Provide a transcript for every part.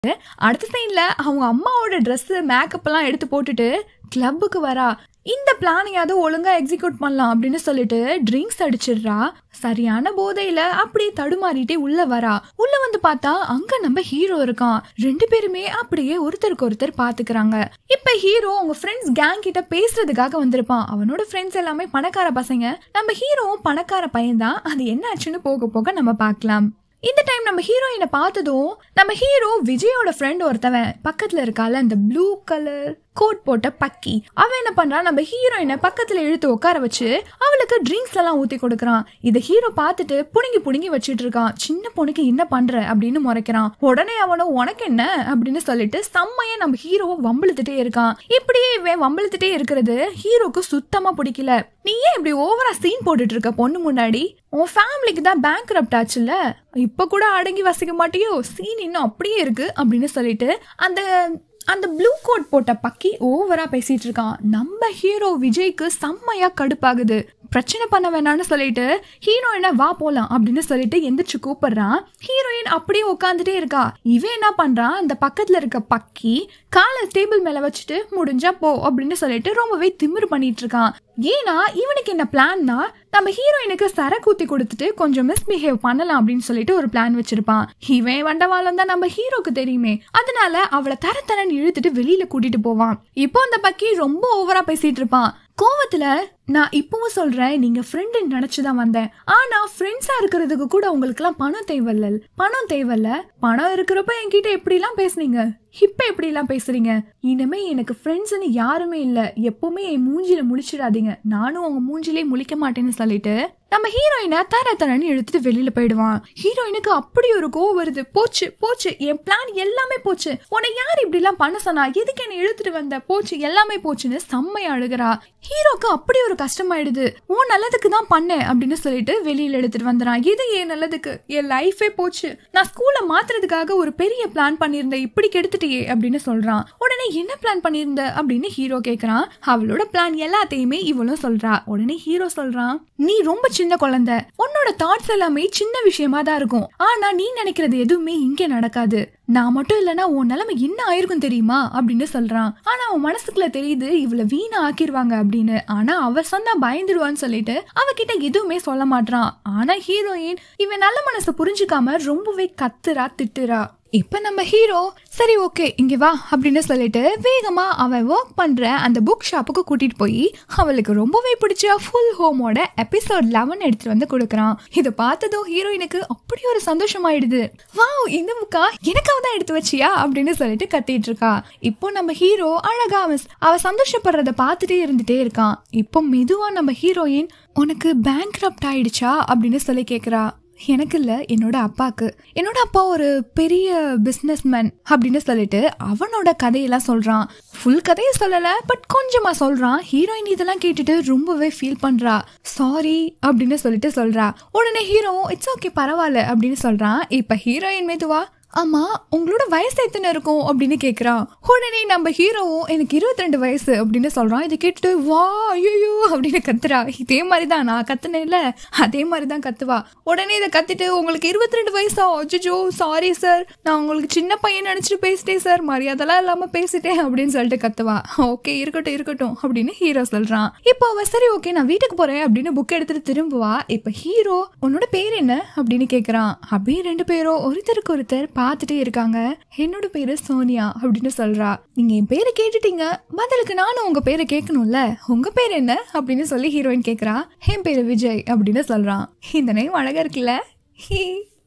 அடுத்த சைன்ல அவங்க அம்மாவோட ட்ரெஸ் மேக்கப் எல்லாம் எடுத்து போட்டுட்டு கிளப்புக்கு வரா இந்த பிளானையாவது ஒழுங்கா எக்ஸிக்யூட் பண்ணலாம் அப்படின்னு சொல்லிட்டு ட்ரிங்க்ஸ் அடிச்சிடுறா சரியான போதையில அப்படியே தடுமாறிட்டே உள்ள வரா உள்ள வந்து பார்த்தா அங்க நம்ம ஹீரோ இருக்கான் ரெண்டு பேருமே அப்படியே ஒருத்தருக்கு ஒருத்தர் பாத்துக்கிறாங்க இப்ப ஹீரோ அவங்க ஃப்ரெண்ட்ஸ் கேங் கிட்ட பேசுறதுக்காக வந்திருப்பான் அவனோட ஃப்ரெண்ட்ஸ் எல்லாமே பணக்கார பசங்க நம்ம ஹீரோவும் பணக்கார பையன் தான் அது என்ன ஆச்சுன்னு போக போக நம்ம பார்க்கலாம் இந்த டைம் நம்ம ஹீரோயினை பார்த்ததும் நம்ம ஹீரோ விஜயோட ஃப்ரெண்ட் ஒருத்தவன் பக்கத்துல இருக்கால அந்த ப்ளூ கலர் கோட் போட்ட பக்கி அவன் என்ன பண்றான் நம்ம ஹீரோயினை பக்கத்துல இழுத்து உட்கார வச்சு அவளுக்கு ட்ரிங்க்ஸ் எல்லாம் ஊத்தி கொடுக்கறான் இதை ஹீரோ பார்த்துட்டு புடுங்கி புடுங்கி வச்சிட்டு இருக்கான் சின்ன பொண்ணுக்கு என்ன பண்ற அப்படின்னு முறைக்கிறான் உடனே அவனோ உனக்கு என்ன அப்படின்னு சொல்லிட்டு செம்மையா நம்ம ஹீரோவை வம்பிழுத்துட்டே இருக்கான் இப்படியே இவன் வம்பிழுத்துட்டே இருக்கிறது ஹீரோக்கு சுத்தமா பிடிக்கல நீ ஏன் இப்படி ஓவரா சீன் போட்டுட்டு இருக்க பொண்ணு முன்னாடி உன் ஃபேமிலிக்கு தான் பேங்க் ஆச்சுல்ல இப்ப கூட அடங்கி வசிக்க மாட்டியோ சீன் இன்னும் அப்படியே இருக்கு அப்படின்னு சொல்லிட்டு அந்த அந்த ப்ளூ கோட் போட்ட பக்கி ஓவரா பேசிட்டு இருக்கான் நம்ம ஹீரோ விஜய்க்கு செம்மையா கடுப்பாகுது பிரச்சனை பண்ண வேணாம்னு சொல்லிட்டு ஹீரோயினை வா போலாம் அப்படின்னு சொல்லிட்டு எந்திரிச்சு கூப்பிடுறான் ஹீரோயின் அப்படியே உட்காந்துட்டே இருக்கா இவன் என்ன பண்றான் அந்த பக்கத்துல இருக்க பக்கி காலை டேபிள் மேல வச்சுட்டு முடிஞ்சா போ அப்படின்னு சொல்லிட்டு ரொம்பவே திமிரு பண்ணிட்டு இருக்கான் ஏன்னா இவனுக்கு என்ன பிளான்னா நம்ம ஹீரோயினுக்கு சரக்கு ஊத்தி கொடுத்துட்டு கொஞ்சம் மிஸ்பிஹேவ் பண்ணலாம் அப்படின்னு சொல்லிட்டு ஒரு பிளான் வச்சிருப்பான் இவன் வண்டவாளம் தான் நம்ம ஹீரோக்கு தெரியுமே அதனால அவளை தர தரன்னு இழுத்துட்டு வெளியில கூட்டிட்டு போவான் இப்போ அந்த பக்கி ரொம்ப ஓவரா பேசிட்டு இருப்பான் கோவத்துல நான் இப்பவும் சொல்றேன் நீங்க ஃப்ரெண்டு நினைச்சுதான் வந்தேன் ஆனா ஃப்ரெண்ட்ஸா இருக்கிறதுக்கு கூட உங்களுக்கு எல்லாம் பணம் தேவையில்ல பணம் தேவையில்ல பணம் இருக்கிறப்ப என்கிட்ட எப்படி எல்லாம் பேசுனீங்க இப்ப எப்படி எல்லாம் பேசுறீங்க இனிமே எனக்கு ஃப்ரெண்ட்ஸ்னு யாருமே இல்ல எப்பவுமே என் மூஞ்சில முழிச்சிடாதீங்க நானும் உங்க மூஞ்சிலே முழிக்க மாட்டேன்னு சொல்லிட்டு நம்ம ஹீரோயினை தர தரன்னு இழுத்துட்டு வெளியில போயிடுவான் ஹீரோயினுக்கு அப்படி ஒரு கோவம் வருது போச்சு போச்சு என் பிளான் எல்லாமே போச்சு உன்னை யார் இப்படி எல்லாம் பண்ண சொன்னா எதுக்கு என்ன இழுத்துட்டு வந்த போச்சு எல்லாமே போச்சுன்னு செம்மையா அழுகிறா ஹீரோக்கு அப்படி ஒரு கஷ்டமாயிடுது உன் நல்லதுக்கு தான் பண்ணேன் அப்படின்னு சொல்லிட்டு வெளியில எடுத்துட்டு வந்துறான் இது என் நல்லதுக்கு என் லைஃபே போச்சு நான் ஸ்கூல்ல மாத்துறதுக்காக ஒரு பெரிய பிளான் பண்ணியிருந்தேன் இப்படி கெடுத்துட்டியே அப்படின்னு சொல்றான் உடனே என்ன பிளான் பண்ணியிருந்த அப்படின்னு ஹீரோ கேக்குறான் அவளோட பிளான் எல்லாத்தையுமே இவளும் சொல்றா உடனே ஹீரோ சொல்றான் நீ ரொம்ப சின்ன குழந்தை உன்னோட தாட்ஸ் எல்லாமே சின்ன விஷயமா தான் இருக்கும் ஆனா நீ நினைக்கிறது எதுவுமே இங்க நடக்காது நான் மட்டும் இல்லனா உன் நிலைமை என்ன ஆயிருக்கும் தெரியுமா அப்படின்னு சொல்றான் ஆனா அவன் மனசுக்குள்ள தெரியுது இவள வீணா ஆக்கிருவாங்க அப்படின்னு ஆனா அவ சொன்னா பயந்துடுவான்னு சொல்லிட்டு அவகிட்ட எதுவுமே சொல்ல மாட்டான் ஆனா ஹீரோயின் இவன் நல்ல மனசை புரிஞ்சுக்காம ரொம்பவே கத்துறா திட்டுறா இப்ப நம்ம ஹீரோ சரி ஓகே இங்க வா அப்படின்னு சொல்லிட்டு வேகமா அவன் ஒர்க் பண்ற அந்த புக் ஷாப்புக்கு கூட்டிட்டு போய் அவளுக்கு ரொம்பவே பிடிச்ச ஃபுல் ஹோமோட எபிசோட் லெவன் எடுத்துட்டு வந்து கொடுக்குறான் இதை பார்த்ததும் ஹீரோயினுக்கு அப்படி ஒரு சந்தோஷமாயிடுது வா இந்த புக்கா எனக்காக தான் எடுத்து வச்சியா அப்படின்னு சொல்லிட்டு கத்திட்டு இருக்கா இப்போ நம்ம ஹீரோ அழகா அவன் அவ சந்தோஷப்படுறத பார்த்துட்டே இருந்துட்டே இருக்கான் இப்போ மெதுவா நம்ம ஹீரோயின் உனக்கு பேங்க் ஆயிடுச்சா அப்படின்னு சொல்லி கேக்குறா எனக்கு இல்ல என்னோட அப்பாக்கு என்னோட அப்பா ஒரு பெரிய பிசினஸ்மேன் அப்படின்னு சொல்லிட்டு அவனோட கதையெல்லாம் சொல்றான் ஃபுல் கதையை சொல்லல பட் கொஞ்சமா சொல்றான் ஹீரோயின் இதெல்லாம் கேட்டுட்டு ரொம்பவே ஃபீல் பண்றா சாரி அப்படின்னு சொல்லிட்டு சொல்றா உடனே ஹீரோ இட்ஸ் ஓகே பரவாயில்ல அப்படின்னு சொல்றான் இப்ப ஹீரோயின் மெதுவா ஆமா உங்களோட வயசு எத்தனை இருக்கும் அப்படின்னு கேக்குறான் உடனே நம்ம ஹீரோவும் எனக்கு இருபத்தி ரெண்டு வயசு அப்படின்னு சொல்றான் இதை கேட்டுட்டு வா ஐயோ அப்படின்னு கத்துறா இதே மாதிரிதான் நான் கத்துனேன்ல அதே மாதிரிதான் கத்துவா உடனே இதை கத்திட்டு உங்களுக்கு இருபத்தி ரெண்டு வயசா அஜிஜோ சாரி சார் நான் உங்களுக்கு சின்ன பையன் நினைச்சிட்டு பேசிட்டேன் சார் மரியாதைலாம் இல்லாம பேசிட்டேன் அப்படின்னு சொல்லிட்டு கத்துவா ஓகே இருக்கட்டும் இருக்கட்டும் அப்படின்னு ஹீரோ சொல்றான் இப்போ அவ சரி ஓகே நான் வீட்டுக்கு போறேன் அப்படின்னு புக் எடுத்துட்டு திரும்புவா இப்ப ஹீரோ உன்னோட பேர் என்ன அப்படின்னு கேக்குறான் அப்படியே ரெண்டு பேரும் ஒருத்தருக்கு ஒருத்தர் பார்த்துட்டே இருக்காங்க என்னோட பேரு சோனியா அப்படின்னு சொல்றா நீங்க என் பேரை கேட்டுட்டீங்க பதிலுக்கு நானும் உங்க பேரை கேட்கணும்ல உங்க பேர் என்ன அப்படின்னு சொல்லி ஹீரோயின் கேக்குறா என் பேரு விஜய் அப்படின்னு சொல்றான் இந்த நேம் அழகா இருக்குல்ல ஹீ.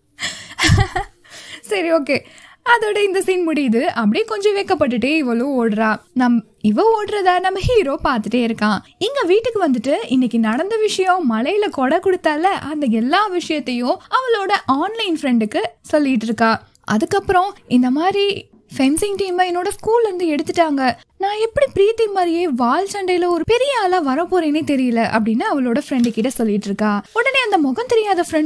சரி ஓகே அதோட இந்த சீன் முடியுது அப்படியே கொஞ்சம் வெக்கப்பட்டுட்டே இவளும் ஓடுறா நம் இவ ஓடுறத நம்ம ஹீரோ பார்த்துட்டே இருக்கான் இங்க வீட்டுக்கு வந்துட்டு இன்னைக்கு நடந்த விஷயம் மலையில கொடை கொடுத்தால அந்த எல்லா விஷயத்தையும் அவளோட ஆன்லைன் ஃப்ரெண்டுக்கு சொல்லிட்டு இருக்கா அதுக்கப்புறம் இந்த மாதிரி ஃபென்சிங் டீம் என்னோட ஸ்கூல்ல இருந்து எடுத்துட்டாங்க நான் எப்படி பிரீத்தி மாதிரியே வால் சண்டையில ஒரு பெரிய ஆளா வரப்போறேனே தெரியல அப்படின்னு அவளோட ஃப்ரெண்டு கிட்ட சொல்லிட்டு இருக்கா உடனே அந்த முகம் தெரியாத ஃப்ரெண்டும்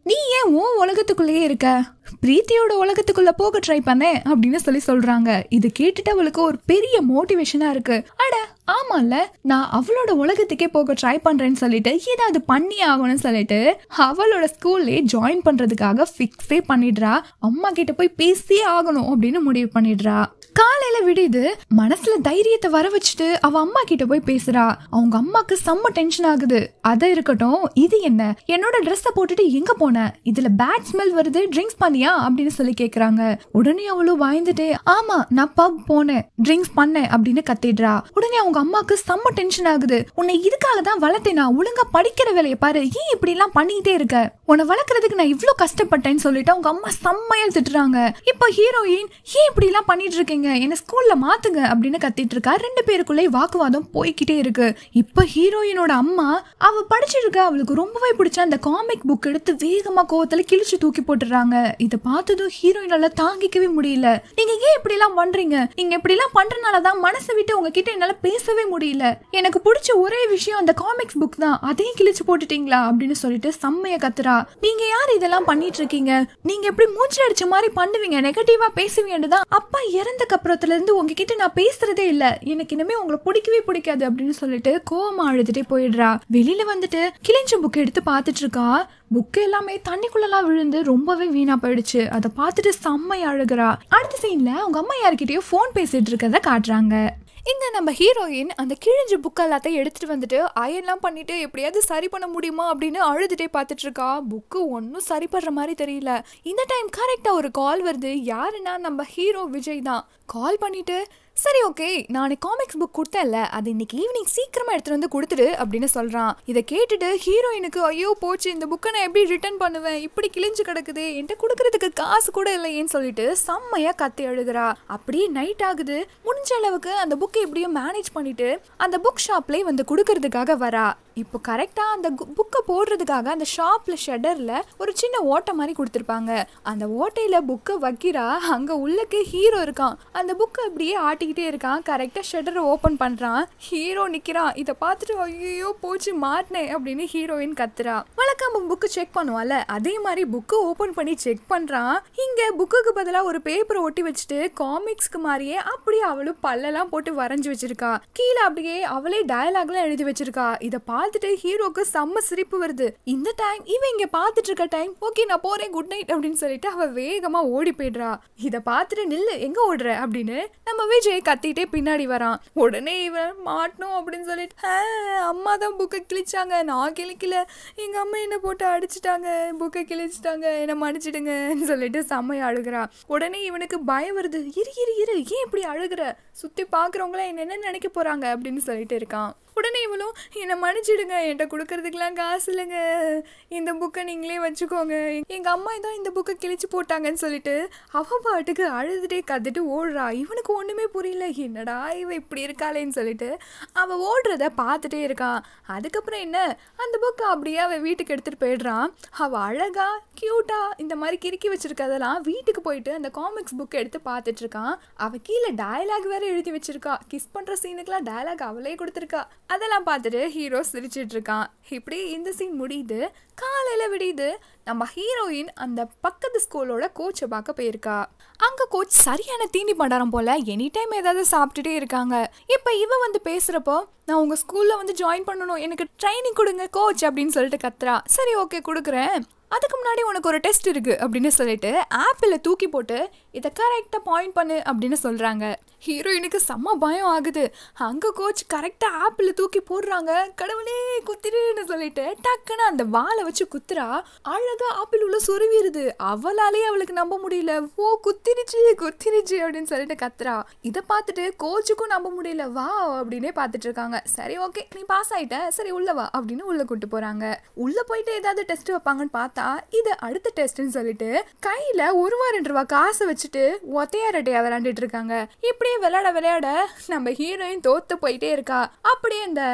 நீ ஏன் உன் உலகத்துக்குள்ளேயே இருக்க பிரீத்தியோட உலகத்துக்குள்ள போக ட்ரை பண்ணேன் அப்படின்னு சொல்லி சொல்றாங்க இது கேட்டுட்டு அவளுக்கு ஒரு பெரிய மோட்டிவேஷனா இருக்கு அட ஆமால நான் அவளோட உலகத்துக்கே போக ட்ரை பண்றேன்னு சொல்லிட்டு ஏதாவது பண்ணி ஆகணும்னு சொல்லிட்டு அவளோட ஸ்கூல்லே ஜாயின் பண்றதுக்காக ஃபிக்ஸே பண்ணிடுறா அம்மா கிட்ட போய் பேசியே ஆகணும் அப்படின்னு முடிவு பண்ணிடுறா காலையில விடுது மனசுல தைரியத்தை வர வச்சுட்டு அவ அம்மா கிட்ட போய் பேசுறா அவங்க அம்மாக்கு செம்ம டென்ஷன் ஆகுது அத இருக்கட்டும் இது என்ன என்னோட ட்ரெஸ்ஸ போட்டுட்டு எங்க போன இதுல பேட் ஸ்மெல் வருது ட்ரிங்க்ஸ் பண்ணியா அப்படின்னு சொல்லி கேக்குறாங்க உடனே அவளும் பயந்துட்டே ஆமா நான் பப் போனேன் ட்ரிங்க்ஸ் பண்ணேன் அப்படின்னு கத்திடுறா உடனே அவங்க அம்மாக்கு செம்ம டென்ஷன் ஆகுது உன்னை இதுக்காக தான் வளர்த்தேனா ஒழுங்கா படிக்கிற வேலையை பாரு ஏன் இப்படி எல்லாம் பண்ணிட்டே இருக்க உன்னை வளர்க்கறதுக்கு நான் இவ்ளோ கஷ்டப்பட்டேன்னு சொல்லிட்டு அவங்க அம்மா செம்மையா திட்டுறாங்க இப்போ ஹீரோயின் ஏன் இப்படி எல்லாம் பண்ணிட்டு இருக்கீங்க என்ன ஸ்கூல்ல மாத்துங்க அப்படின்னு கத்திட்டு இருக்கா ரெண்டு பேருக்குள்ளே வாக்குவாதம் போய்கிட்டே இருக்கு இப்போ ஹீரோயினோட அம்மா அவ படிச்சிருக்க அவளுக்கு ரொம்பவே பிடிச்ச அந்த காமிக் புக் எடுத்து வேகமா கோவத்துல கிழிச்சு தூக்கி போட்டுறாங்க இதை பார்த்ததும் ஹீரோயினால தாங்கிக்கவே முடியல நீங்க ஏன் இப்படி எல்லாம் பண்றீங்க நீங்க இப்படி எல்லாம் பண்றதுனாலதான் மனசை விட்டு உங்ககிட்ட என்னால பேசவே முடியல எனக்கு பிடிச்ச ஒரே விஷயம் அந்த காமிக்ஸ் புக் தான் அதையும் கிழிச்சு போட்டுட்டீங்களா அப்படின்னு சொல்லிட்டு செம்மைய கத்துறா நீங்க யார் இதெல்லாம் பண்ணிட்டு இருக்கீங்க நீங்க எப்படி மூச்சு அடிச்ச மாதிரி பண்ணுவீங்க நெகட்டிவா பேசுவீங்கன்னு தான் அப்பா இறந்தக்கு அப்புறத்துல இருந்து உங்ககிட்ட நான் பேசுறதே இல்ல எனக்கு இனிமே உங்களை பிடிக்கவே பிடிக்காது அப்படின்னு சொல்லிட்டு கோவமா அழுதுட்டே போயிடுறா வெளியில வந்துட்டு கிழிஞ்ச புக் எடுத்து பார்த்துட்டு இருக்கா புக்கு எல்லாமே தண்ணிக்குள்ளலாம் விழுந்து ரொம்பவே வீணா போயிடுச்சு அதை பார்த்துட்டு செம்மை அழுகுறா அடுத்த சீன்ல அவங்க அம்மா யார்கிட்டயோ ஃபோன் பேசிட்டு இருக்கறத காட்டுறாங்க இங்க நம்ம ஹீரோயின் அந்த கிழிஞ்ச புக் எல்லாத்தையும் எடுத்துட்டு வந்துட்டு அயன்லாம் பண்ணிட்டு எப்படியாவது சரி பண்ண முடியுமா அப்படின்னு அழுதுட்டே பார்த்துட்டு இருக்கா புக்கு ஒன்றும் சரி பண்ற மாதிரி தெரியல இந்த டைம் கரெக்டா ஒரு கால் வருது யாருன்னா நம்ம ஹீரோ விஜய் தான் கால் பண்ணிட்டு சரி ஓகே நான் காமிக்ஸ் புக் கொடுத்தேன்ல அது இன்னைக்கு ஈவினிங் சீக்கிரமா எடுத்துட்டு வந்து கொடுத்துடு அப்படின்னு சொல்றான் இதை கேட்டுட்டு ஹீரோயினுக்கு ஐயோ போச்சு இந்த புக்கை நான் எப்படி ரிட்டர்ன் பண்ணுவேன் இப்படி கிழிஞ்சு கிடக்குது என்கிட்ட கொடுக்கறதுக்கு காசு கூட இல்லையேன்னு சொல்லிட்டு செம்மையா கத்தி அழுகிறா அப்படியே நைட் ஆகுது முடிஞ்ச அளவுக்கு அந்த புக்கை எப்படியும் மேனேஜ் பண்ணிட்டு அந்த புக் ஷாப்லேயே வந்து கொடுக்கறதுக்காக வரா இப்போ கரெக்டா அந்த புக்கை போடுறதுக்காக அந்த ஷாப்ல ஷெடர்ல ஒரு சின்ன ஓட்டை மாதிரி கொடுத்துருப்பாங்க அந்த ஓட்டையில புக்கை வைக்கிறா அங்க உள்ளக்கு ஹீரோ இருக்கான் அந்த புக்கை அப்படியே ஆட்டிக்கிட்டே இருக்கான் கரெக்டா ஷெட்டரை ஓபன் பண்றான் ஹீரோ நிக்கிறான் இதை பார்த்துட்டு ஐயோ போச்சு மாட்டினேன் அப்படின்னு ஹீரோயின் கத்துறா வழக்காம புக்கு செக் பண்ணுவான்ல அதே மாதிரி புக்கு ஓபன் பண்ணி செக் பண்றான் இங்க புக்குக்கு பதிலாக ஒரு பேப்பரை ஒட்டி வச்சுட்டு காமிக்ஸ்க்கு மாதிரியே அப்படியே அவளும் பல்லெல்லாம் போட்டு வரைஞ்சு வச்சிருக்கா கீழே அப்படியே அவளே டயலாக்லாம் எழுதி வச்சிருக்கா இதை பார்த்துட்டு ஹீரோக்கு செம்ம சிரிப்பு வருது இந்த டைம் இவன் இங்க பார்த்துட்டு இருக்க டைம் ஓகே நான் போறேன் குட் நைட் அப்படின்னு சொல்லிட்டு அவ வேகமா ஓடி போயிடுறா இதை பார்த்துட்டு நில்லு எங்க ஓடுற அப்படின்னு நம்ம விஜய் கத்திட்டே பின்னாடி வரான் உடனே இவன் மாட்டணும் அப்படின்னு சொல்லிட்டு "ஆ, அம்மா தான் புக்கை கிழிச்சாங்க நான் கிழிக்கல எங்க அம்மா என்ன போட்டு அடிச்சிட்டாங்க புக்கை கிழிச்சிட்டாங்க என்ன மன்னிச்சிடுங்கன்னு சொல்லிட்டு செம்மையா அழுகிறா உடனே இவனுக்கு பயம் வருது இரு இரு இரு ஏன் இப்படி அழுகுற சுத்தி பாக்குறவங்கள என்ன என்ன நினைக்க போறாங்க அப்படின்னு சொல்லிட்டு இருக்கான் உடனே இவளும் என்னை மன்னிச்சிடுங்க என்கிட்ட கொடுக்கறதுக்கெலாம் காசு இல்லைங்க இந்த புக்கை நீங்களே வச்சுக்கோங்க எங்கள் அம்மா தான் இந்த புக்கை கிழிச்சு போட்டாங்கன்னு சொல்லிட்டு அவ பாட்டுக்கு அழுதுட்டே கத்துட்டு ஓடுறா இவனுக்கு ஒன்றுமே புரியல என்னடா இவ இப்படி இருக்காளேன்னு சொல்லிட்டு அவள் ஓடுறத பார்த்துட்டே இருக்கான் அதுக்கப்புறம் என்ன அந்த புக்கை அப்படியே அவள் வீட்டுக்கு எடுத்துகிட்டு போயிடுறான் அவள் அழகா க்யூட்டா இந்த மாதிரி கிறுக்கி வச்சிருக்கதெல்லாம் வீட்டுக்கு போயிட்டு அந்த காமிக்ஸ் புக் எடுத்து பார்த்துட்டு இருக்கான் அவள் கீழே டயலாக் வேற எழுதி வச்சிருக்கா கிஸ் பண்ணுற சீனுக்குலாம் டயலாக் அவளே கொடுத்துருக்கா அதெல்லாம் பார்த்துட்டு ஹீரோ சிரிச்சிட்டு இருக்கான் இப்படி இந்த சீன் முடியுது காலையில விடியுது நம்ம ஹீரோயின் அந்த பக்கத்து ஸ்கூலோட கோச்சை பார்க்க போயிருக்கா அங்க கோச் சரியான தீனி பண்டாரம் போல எனி டைம் ஏதாவது சாப்பிட்டுட்டே இருக்காங்க இப்ப இவ வந்து பேசுறப்போ நான் உங்க ஸ்கூல்ல வந்து ஜாயின் பண்ணணும் எனக்கு ட்ரைனிங் கொடுங்க கோச் அப்படின்னு சொல்லிட்டு கத்துறா சரி ஓகே கொடுக்குறேன் அதுக்கு முன்னாடி உனக்கு ஒரு டெஸ்ட் இருக்கு அப்படின்னு சொல்லிட்டு ஆப்பிள தூக்கி போட்டு இதை கரெக்டாக பாயிண்ட் பண்ணு அப்படின்னு சொல்றாங்க ஹீரோயினுக்கு செம்ம பயம் ஆகுது அங்க கோச் கரெக்டாக ஆப்பிள தூக்கி போடுறாங்க கடவுளே குத்திருன்னு சொல்லிட்டு டக்குன்னு அந்த வாளை வச்சு குத்துறா அழகா ஆப்பிள் உள்ள சொருவிடுது அவளாலே அவளுக்கு நம்ப முடியல ஓ குத்திருச்சு குத்திருச்சு அப்படின்னு சொல்லிட்டு கத்துறா இதை பார்த்துட்டு கோச்சுக்கும் நம்ப முடியல வா அப்படின்னே பார்த்துட்டு இருக்காங்க சரி ஓகே நீ பாஸ் ஆயிட்ட சரி உள்ள வா அப்படின்னு உள்ள கூட்டு போறாங்க உள்ள போயிட்டு ஏதாவது டெஸ்ட் வைப்பாங்கன்னு பார்த்தா இது அடுத்த டெஸ்ட்னு சொல்லிட்டு கையில ஒரு ரூபா ரெண்டு ரூபா காசை வச்சுட்டு ஒத்தையா ரெட்டையா விளையாண்டுட்டு இருக்காங்க இப்படியே விளையாட விளையாட நம்ம ஹீரோயின் தோத்து போயிட்டே இருக்கா அப்படியே இந்த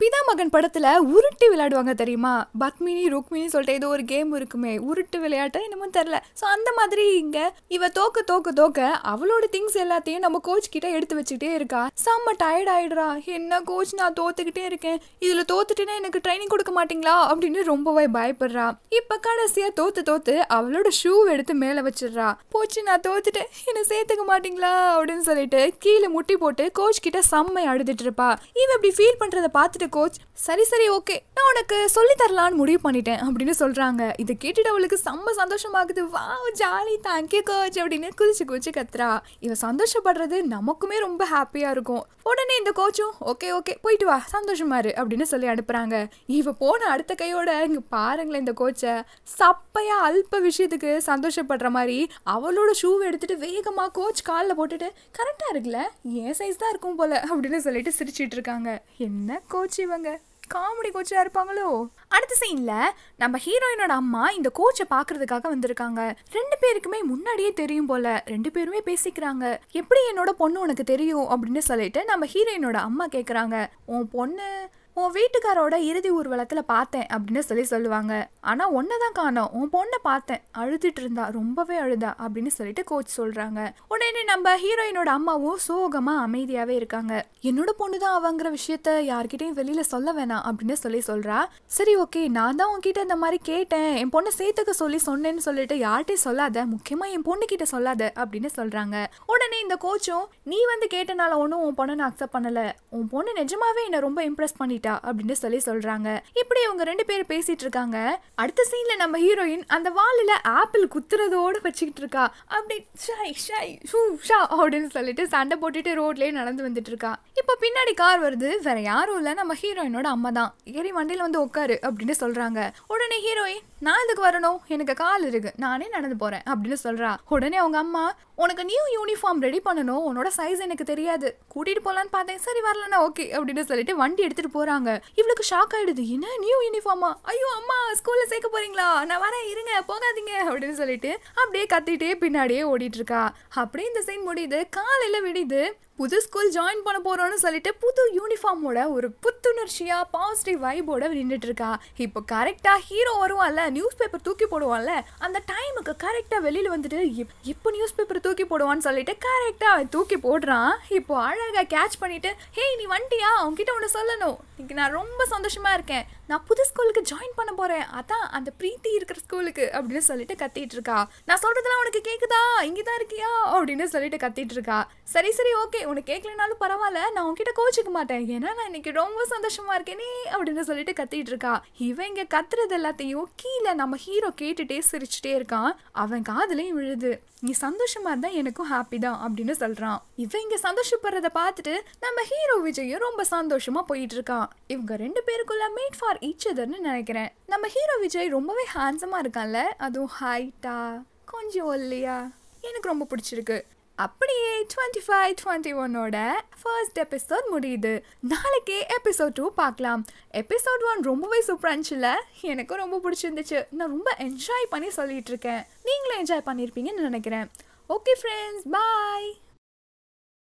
பிதா மகன் படத்துல உருட்டி விளையாடுவாங்க தெரியுமா பத்மினி ருக்மினி சொல்லிட்டு ஏதோ ஒரு கேம் இருக்குமே உருட்டு விளையாட்டு என்னமோ தெரியல ஸோ அந்த மாதிரி இங்க இவ தோக்க தோக்க தோக்க அவளோட திங்ஸ் எல்லாத்தையும் நம்ம கோச் கிட்ட எடுத்து வச்சுக்கிட்டே இருக்கா செம்ம டயர்ட் ஆயிடுறா என்ன கோச் நான் தோத்துக்கிட்டே இருக்கேன் இதுல தோத்துட்டேன்னா எனக்கு ட்ரைனிங் கொடுக்க மாட்டீங்களா அப்படின்னு ரொம்பவே பயப்படுறா இப்ப கடைசியா தோத்து தோத்து அவளோட ஷூ எடுத்து மேல வச்சிடுறா போச்சு நான் தோத்துட்டேன் என்ன சேர்த்துக்க மாட்டீங்களா அப்படின்னு சொல்லிட்டு கீழே முட்டி போட்டு கோச் கிட்ட செம்மை அழுதுட்டு இருப்பா இவ இப்படி ஃபீல் பண்றத பார்த்துட்டு கோச் சரி சரி ஓகே நான் உனக்கு சொல்லி தரலான்னு முடிவு பண்ணிட்டேன் அப்படின்னு சொல்றாங்க இதை கேட்டுட்டு அவளுக்கு செம்ம சந்தோஷமாகுது வா ஜாலி தேங்க்யூ கோச் அப்படின்னு குதிச்சு குதிச்சு கத்துறா இவ சந்தோஷப்படுறது நமக்குமே ரொம்ப ஹாப்பியா இருக்கும் உடனே இந்த கோச்சும் ஓகே ஓகே போயிட்டு வா சந்தோஷமா இரு அப்படின்னு சொல்லி அனுப்புறாங்க இவ போன அடுத்த கையோட இங்க பாருங்களேன் இந்த கோச்சை சப்பையா அல்ப விஷயத்துக்கு சந்தோஷப்படுற மாதிரி அவளோட ஷூவை எடுத்துட்டு வேகமா கோச் காலில் போட்டுட்டு கரெக்டா இருக்குல்ல என் சைஸ் தான் இருக்கும் போல அப்படின்னு சொல்லிட்டு சிரிச்சிட்டு இருக்காங்க என்ன கோச் இவங்க காமெடி கோச்சாக இருப்பாங்களோ அடுத்த சீன்ல நம்ம ஹீரோயினோட அம்மா இந்த கோச்சை பார்க்கறதுக்காக வந்திருக்காங்க ரெண்டு பேருக்குமே முன்னாடியே தெரியும் போல ரெண்டு பேருமே பேசிக்கிறாங்க எப்படி என்னோட பொண்ணு உனக்கு தெரியும் அப்படின்னு சொல்லிட்டு நம்ம ஹீரோயினோட அம்மா கேட்குறாங்க உன் பொண்ணு உன் வீட்டுக்காரோட இறுதி ஊர்வலத்தில் பார்த்தேன் அப்படின்னு சொல்லி சொல்லுவாங்க ஆனால் ஒன்றை தான் காணோம் உன் பொண்ணை பார்த்தேன் அழுதுட்டு இருந்தா ரொம்பவே அழுதா அப்படின்னு சொல்லிட்டு கோச் சொல்கிறாங்க உடனே நம்ம ஹீரோயினோட அம்மாவும் சோகமாக அமைதியாகவே இருக்காங்க என்னோட பொண்ணு தான் அவங்கிற விஷயத்த யார்கிட்டயும் வெளியில் சொல்ல வேணாம் அப்படின்னு சொல்லி சொல்கிறா சரி ஓகே நான் தான் உன்கிட்ட இந்த மாதிரி கேட்டேன் என் பொண்ணை சேர்த்துக்க சொல்லி சொன்னேன்னு சொல்லிட்டு யார்கிட்டையும் சொல்லாத முக்கியமாக என் பொண்ணுக்கிட்ட சொல்லாத அப்படின்னு சொல்கிறாங்க உடனே இந்த கோச்சும் நீ வந்து கேட்டனால ஒன்றும் உன் பொண்ணை நான் அக்செப்ட் பண்ணலை உன் பொண்ணு நிஜமாவே என்னை ரொம்ப இம்ப்ரெஸ் பண்ணிட்டா அப்படின்னு சொல்லி சொல்றாங்க இப்படி இவங்க ரெண்டு பேரும் பேசிட்டு இருக்காங்க அடுத்த சீன்ல நம்ம ஹீரோயின் அந்த வாலில் ஆப்பிள் குத்துறதோட வச்சுக்கிட்டு இருக்கா அப்படி ஷை ஷை ஷூ ஷா அப்படின்னு சொல்லிட்டு சண்டை போட்டுட்டு ரோட்லயே நடந்து வந்துட்டு இருக்கா இப்போ பின்னாடி கார் வருது வேற யாரும் இல்லை நம்ம ஹீரோயினோட அம்மா தான் ஏறி வண்டியில வந்து உட்காரு அப்படின்னு சொல்றாங்க உடனே ஹீரோயின் நான் இதுக்கு வரணும் எனக்கு கால் இருக்கு நானே நடந்து போறேன் அப்படின்னு சொல்றா உடனே அவங்க அம்மா உனக்கு நியூ யூனிஃபார்ம் ரெடி பண்ணணும் உன்னோட சைஸ் எனக்கு தெரியாது கூட்டிட்டு போலான்னு பார்த்தேன் சரி வரலன்னா ஓகே அப்படின்னு சொல்லிட்டு வண்டி எடுத்துட்டு போறாங்க இவளுக்கு ஷாக் ஆயிடுது என்ன நியூ யூனிஃபார்மா ஐயோ அம்மா ஸ்கூல்ல சேர்க்க போறீங்களா நான் வரேன் இருங்க போகாதீங்க அப்படின்னு சொல்லிட்டு அப்படியே கத்திட்டே பின்னாடியே ஓடிட்டு இருக்கா அப்படியே இந்த சீன் முடியுது காலையில விடியுது புது ஸ்கூல் ஜாயின் பண்ண போறோம்னு சொல்லிட்டு புது யூனிஃபார்மோட ஒரு புத்துணர்ச்சியா பாசிட்டிவ் வைபோட நின்றுட்டு இருக்கா இப்போ கரெக்டா ஹீரோ வருவான்ல நியூஸ் பேப்பர் தூக்கி போடுவான்ல அந்த டைமுக்கு கரெக்டா வெளியில வந்துட்டு இப்- இப்போ நியூஸ் பேப்பர் தூக்கி போடுவான்னு சொல்லிட்டு கரெக்டா அவன் தூக்கி போடுறான் இப்போ அழகா கேட்ச் பண்ணிட்டு ஹேய் நீ வண்டியா உன்கிட்ட ஒன்று சொல்லணும் இன்னைக்கு நான் ரொம்ப சந்தோஷமா இருக்கேன் நான் புது ஸ்கூலுக்கு ஜாயின் பண்ண போறேன் அதான் அந்த பிரீத்தி இருக்கிற ஸ்கூலுக்கு அப்படின்னு சொல்லிட்டு கத்திட்டு இருக்கா நான் சொல்றதெல்லாம் உனக்கு கேக்குதா இங்கே தான் இருக்கியா அப்படின்னு சொல்லிட்டு கத்திட்டு இருக்கா சரி சரி ஓகே உனக்கு கேட்கலனாலும் பரவாயில்ல நான் உன்கிட்ட கோச்சிக்க மாட்டேன் ஏன்னா நான் இன்னைக்கு ரொம்ப சந்தோஷமா இருக்கேனே அப்படின்னு சொல்லிட்டு கத்திட்டு இருக்கா இவன் இங்க கத்துறது எல்லாத்தையும் கீழே நம்ம ஹீரோ கேட்டுட்டே சிரிச்சுட்டே இருக்கான் அவன் காதுலயும் விழுது நீ சந்தோஷமா இருந்தா எனக்கும் ஹாப்பி தான் அப்படின்னு சொல்றான் இவன் இங்க சந்தோஷப்படுறத பார்த்துட்டு நம்ம ஹீரோ விஜயும் ரொம்ப சந்தோஷமா போயிட்டு இருக்கான் இவங்க ரெண்டு பேருக்குள்ள மேட் ஃபார் ஈச் அதர்னு நினைக்கிறேன் நம்ம ஹீரோ விஜய் ரொம்பவே ஹேண்ட்ஸமா இருக்கான்ல அதுவும் ஹைட்டா கொஞ்சம் ஒல்லியா எனக்கு ரொம்ப பிடிச்சிருக்கு அப்படியே டுவெண்ட்டி ஃபைவ் டுவெண்ட்டி ஒன்னோட ஃபர்ஸ்ட் எபிசோட் முடியுது நாளைக்கே எபிசோட் டூ பார்க்கலாம் எபிசோட் ஒன் ரொம்பவே சூப்பராக இருந்துச்சுல எனக்கும் ரொம்ப பிடிச்சிருந்துச்சு நான் ரொம்ப என்ஜாய் பண்ணி சொல்லிட்டு இருக்கேன் நீங்களும் என்ஜாய் பண்ணியிருப்பீங்கன்னு நினைக்கிறேன் ஓகே ஃப்ரெண்ட்ஸ் பாய்